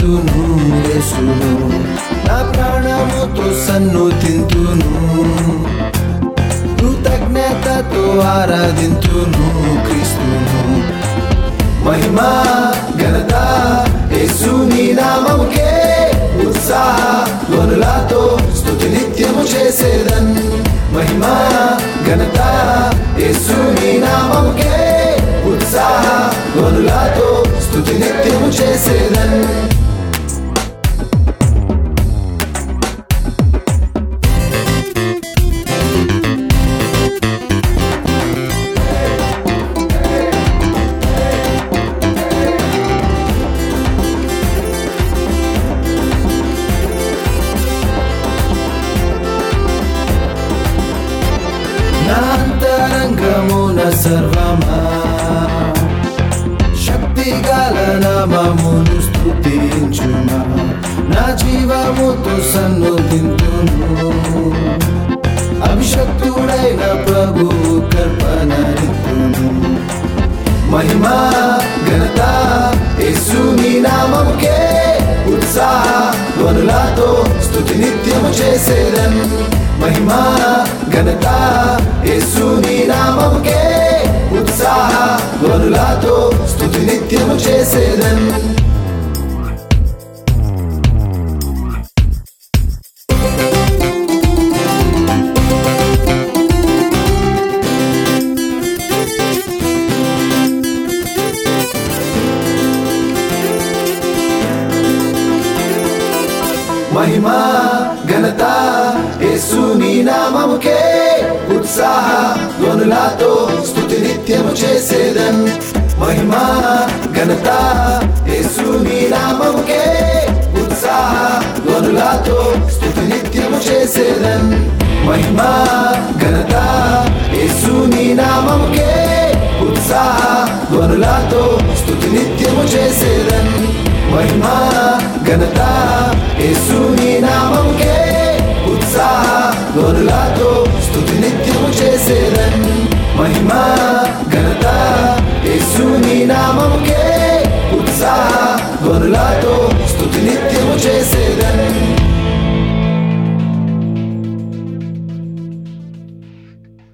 స్థుతింతును యేసును నా ప్రాణముతో సన్ను తింతును కృతజ్ఞతతో ఆరాధింతును క్రీస్తును మహిమా ఘనత యేసుని నామముకే ఉత్సాహ ధ్వనులతో స్థుతి నిత్యము చేసేదన్ మహిమా ఘనత యేసుని నామముకే ఉత్సాహ ధ్వనులతో స్థుతి నిత్యము చేసేదన్ నా అంతరంగమున సర్వమా శక్తి గల నామమును స్థుతించుమా నా జీవముతో సన్నుతింతును అభిషక్తుడైన ప్రభు కల్పనరితును మహిమా ఘనత యేసుని నామముకే ఉత్సాహ ధ్వనులతో స్థుతి నిత్యము చేసేదన్ మహిమా ఘనత యేసుని నామముకే ఉత్సాహ ధ్వనులతో స్థుతి నిత్యము చేసేదన్ మహిమా ఘనత యేసుని నామముకే ఉత్సాహ ధ్వనులతో స్థుతి నిత్యము చేసేదన్ మహిమా ఘనత యేసుని నామముకే ఉత్సాహ ధ్వనులతో స్థుతి నిత్యము చేసేదన్ మహిమా ఘనత యేసుని నామముకే ఉత్సాహ ధ్వనులతో స్థుతి నిత్యము చేసేదన్ మహిమా ఘనత యేసుని నామముకే ఉత్సాహ ధ్వనులతో స్థుతి నిత్యము చేసేదన్ మహిమా ఘనత యేసుని నామముకే ఉత్సాహ ధ్వనులతో